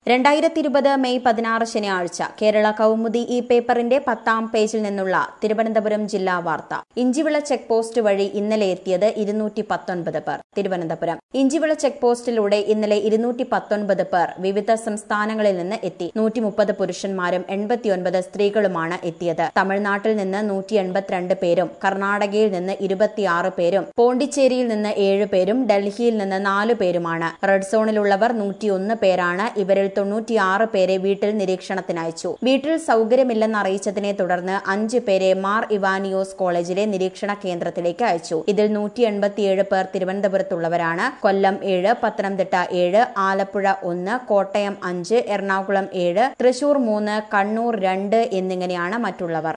രണ്ടായിരത്തി ഇരുപത് മെയ് പതിനാറ് ശനിയാഴ്ച കേരള കൗമുദി ഈ പേപ്പറിന്റെ പത്താം പേജിൽ നിന്നുള്ള തിരുവനന്തപുരം ജില്ലാ വാർത്ത ഇഞ്ചിവിള ചെക്ക് പോസ്റ്റ് വഴി ഇന്നലെ എത്തിയത് ഇരുന്നൂറ്റി പത്തൊൻപത് പേർ തിരുവനന്തപുരം ഇഞ്ചിവിള ചെക്ക് പോസ്റ്റിലൂടെ ഇന്നലെ ഇരുന്നൂറ്റി പത്തൊൻപത് പേർ വിവിധ സംസ്ഥാനങ്ങളിൽ നിന്ന് എത്തി നൂറ്റി മുപ്പത് പുരുഷന്മാരും എൺപത്തിയൊൻപത് സ്ത്രീകളുമാണ് എത്തിയത് തമിഴ്നാട്ടിൽ നിന്ന് നൂറ്റി എൺപത്തിരണ്ട് പേരും കർണാടകയിൽ നിന്ന് ഇരുപത്തിയാറ് പേരും പോണ്ടിച്ചേരിയിൽ നിന്ന് ഏഴ് പേരും ഡൽഹിയിൽ നിന്ന് നാലു പേരുമാണ് റെഡ് സോണിലുള്ളവർ നൂറ്റിയൊന്ന് പേരാണ് ഇവരിൽ തൊണ്ണൂറ്റിയാറ് പേരെ വീട്ടിൽ നിരീക്ഷണത്തിനയച്ചു വീട്ടിൽ സൗകര്യമില്ലെന്ന് അറിയിച്ചതിനെ തുടർന്ന് അഞ്ച് പേരെ മാർ ഇവാനിയോസ് കോളേജിലെ നിരീക്ഷണ കേന്ദ്രത്തിലേക്ക് അയച്ചു ഇതിൽ നൂറ്റി എൺപത്തിയേഴ് പേർ തിരുവനന്തപുരത്തുള്ളവരാണ് കൊല്ലം ഏഴ് പത്തനംതിട്ട ഏഴ് ആലപ്പുഴ ഒന്ന് കോട്ടയം അഞ്ച് എറണാകുളം ഏഴ് തൃശൂർ മൂന്ന് കണ്ണൂർ രണ്ട് എന്നിങ്ങനെയാണ് മറ്റുള്ളവർ